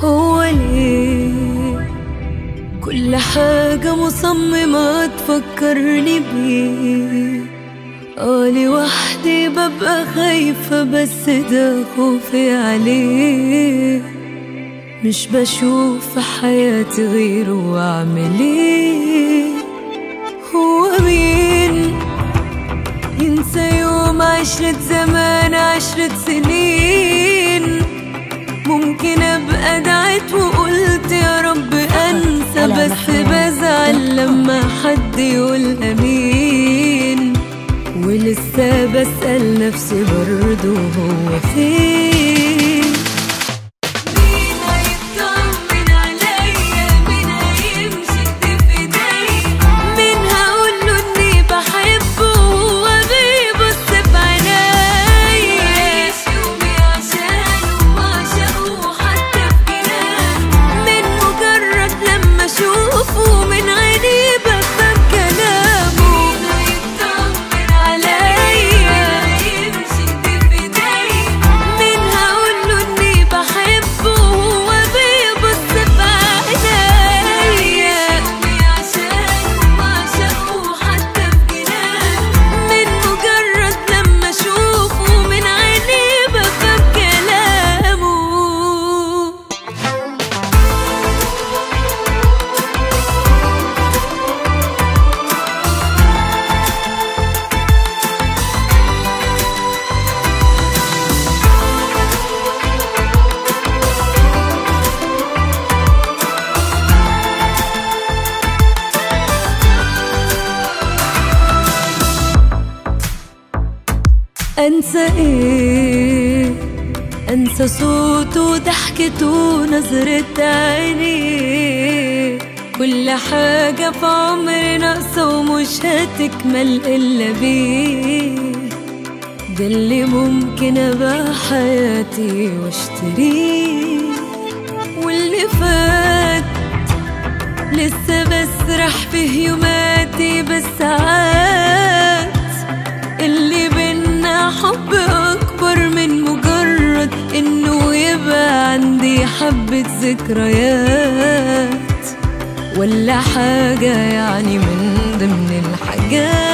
هو ليه كل حاجة مصممة تفكرني بيه اه لوحدي ببقى خايفة بس ده خوفي عليه مش بشوف في حياتي غيره واعمل ايه هو مين ينسى يوم عشرة زمان عشرة سنين ممكن ابقى دعيت وقلت يا رب انسى بس بزعل لما حد يقول امين ولسه بسأل نفسي برضه هو فين مين هيطمن عليا مين هيمشي في ايديا مين هقوله اني بحبه وهو بيبص في عينيا عايش يومي عشانه وعشقه حتى في جنان من مجرد لما اشوفه من عيني بفهم كلامه مين هيطمن عليا يمشي في ايديا مين هقوله اني بحبه وهو بيبص في عينيا عشانه وعشقه حتى في جنان من مجرد لما اشوفه من عيني بفهم كلامه انسى ايه انسى صوته وضحكته ونظرة عينيه كل حاجة في عمري ناقصة ومش هتكمل إلا بيه ده اللي ممكن أبقى حياتي واشتريه واللي فات لسه بسرح في يوماتي بالساعات اللي بينا حب أكبر من مجرد إنه يبقى عندي حبة ذكريات ولا حاجة يعني من ضمن الحاجات